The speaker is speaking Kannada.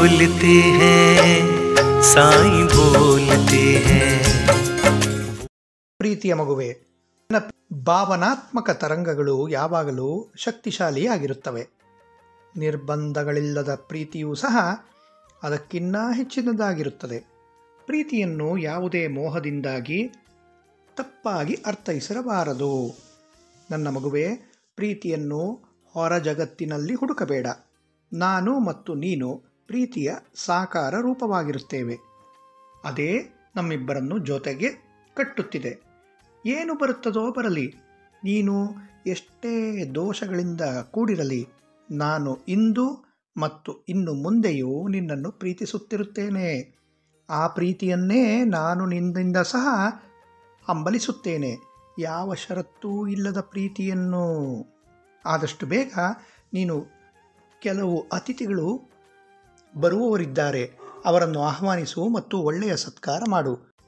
बोलते हैं साईं बोलते हैं ಪ್ರೀತಿಯ ಮಗುವೆ ನನ್ನ ಭಾವನಾತ್ಮಕ ತರಂಗಗಳು ಯಾವಾಗಲೂ ಶಕ್ತಿಶಾಲಿಯಾಗಿರುತ್ತವೆ ನಿರ್ಬಂಧಗಳಿಲ್ಲದ ಪ್ರೀತಿಯೂ ಸಹ ಅದಕ್ಕಿನ್ನ ಹೆಚ್ಚಿನದಾಗಿರುತ್ತದೆ ಪ್ರೀತಿಯನ್ನು ಯಾವುದೇ ಮೋಹದಿಂದಾಗಿ ತಪ್ಪಾಗಿ ಅರ್ಥೈಸಿರಬಾರದು ನನ್ನ ಮಗುವೆ ಪ್ರೀತಿಯನ್ನು ಹೊರ ಜಗತ್ತಿನಲ್ಲಿ ಹುಡುಕಬೇಡ ನಾನು ಮತ್ತು ನೀನು ಪ್ರೀತಿಯ ಸಾಕಾರ ರೂಪವಾಗಿರುತ್ತೇವೆ ಅದೇ ನಮ್ಮಿಬ್ಬರನ್ನು ಜೊತೆಗೆ ಕಟ್ಟುತ್ತಿದೆ ಏನು ಬರುತ್ತದೋ ಬರಲಿ ನೀನು ಎಷ್ಟೇ ದೋಷಗಳಿಂದ ಕೂಡಿರಲಿ ನಾನು ಇಂದು ಮತ್ತು ಇನ್ನು ಮುಂದೆಯೂ ನಿನ್ನನ್ನು ಪ್ರೀತಿಸುತ್ತಿರುತ್ತೇನೆ ಆ ಪ್ರೀತಿಯನ್ನೇ ನಾನು ನಿನ್ನಿಂದ ಸಹ ಹಂಬಲಿಸುತ್ತೇನೆ ಯಾವ ಷರತ್ತೂ ಇಲ್ಲದ ಪ್ರೀತಿಯನ್ನು ಆದಷ್ಟು ಬೇಗ ನೀನು ಕೆಲವು ಅತಿಥಿಗಳು ಬರುವವರಿದ್ದಾರೆ ಅವರನ್ನು ಆಹ್ವಾನಿಸು ಮತ್ತು ಒಳ್ಳೆಯ ಸತ್ಕಾರ ಮಾಡು